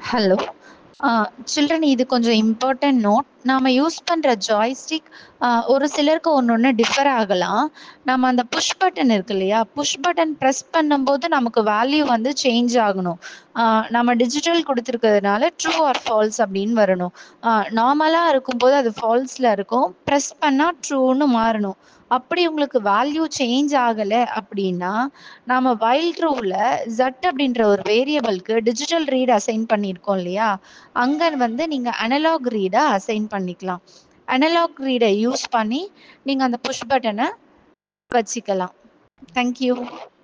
hello children இது கொஞ்சம் important note நாம யூஸ் பண்ற ஜாய்ஸ்டிக் ஒரு சிலருக்கு ஒன்று ஒன்று டிஃபர் ஆகலாம் நம்ம அந்த புஷ் பட்டன் இருக்கு இல்லையா புஷ் பட்டன் ப்ரெஸ் பண்ணும்போது நமக்கு வேல்யூ வந்து சேஞ்ச் ஆகணும் ஆஹ் நம்ம டிஜிட்டல் கொடுத்துருக்கிறதுனால ட்ரூ ஆர் ஃபால்ஸ் அப்படின்னு வரணும் நார்மலாக இருக்கும்போது அது ஃபால்ஸில் இருக்கும் ப்ரெஸ் பண்ணால் ட்ரூன்னு மாறணும் அப்படி உங்களுக்கு வேல்யூ சேஞ்ச் ஆகலை அப்படின்னா நாம வைல் ட்ரூவில் ஜட் அப்படின்ற ஒரு வேரியபிளுக்கு டிஜிட்டல் ரீட் அசைன் பண்ணியிருக்கோம் இல்லையா அங்கே வந்து நீங்கள் அனலாக் ரீடை அசைன் பண்ணிக்கலாம் அனலாக் ரீடை யூஸ் பண்ணி நீங்கள் அந்த புஷ் பட்டனை வச்சுக்கலாம் தேங்க்யூ